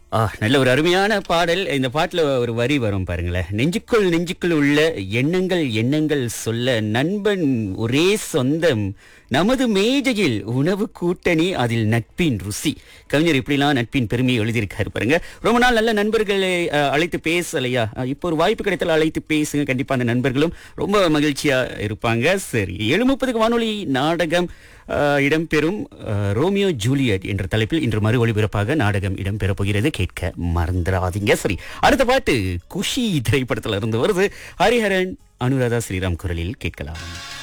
ஆ நல்ல ஒரு அருமையான பாடல் இந்த பாட்டுல ஒரு வரி வரும் பாருங்களேன் நெஞ்சுக்குள் நெஞ்சுக்குள் உள்ள எண்ணங்கள் எண்ணங்கள் சொல்ல நண்பன் ஒரே சொந்தம் நமது மேஜையில் உணவு கூட்டணி அதில் நட்பின் ருசி கவிஞர் இப்படிலாம் நட்பின் பெருமையை எழுதியிருக்காரு பாருங்க ரொம்ப நாள் நல்ல நண்பர்களை அஹ், அழைத்து பேசலையா அஹ், இப்போ ஒரு வாய்ப்பு கிடைத்தால் அழைத்து பேசுங்க கண்டிப்பா அந்த நண்பர்களும் ரொம்ப மகிழ்ச்சியா இருப்பாங்க சரி ஏழு முப்பதுக்கு வானொலி நாடகம் அஹ், இடம்பெறும் அஹ், ரோமியோ ஜூலியட் என்ற தலைப்பில் இன்று மறு ஒளிபரப்பாக நாடகம் இடம்பெறப் போகிறது கேட்க மறந்துடாதீங்க சரி அடுத்த பாட்டு குஷி திரைப்படத்துல இருந்து வருது ஹரிஹரன் அனுராதா ஸ்ரீராம் குரலில் கேட்கலாம்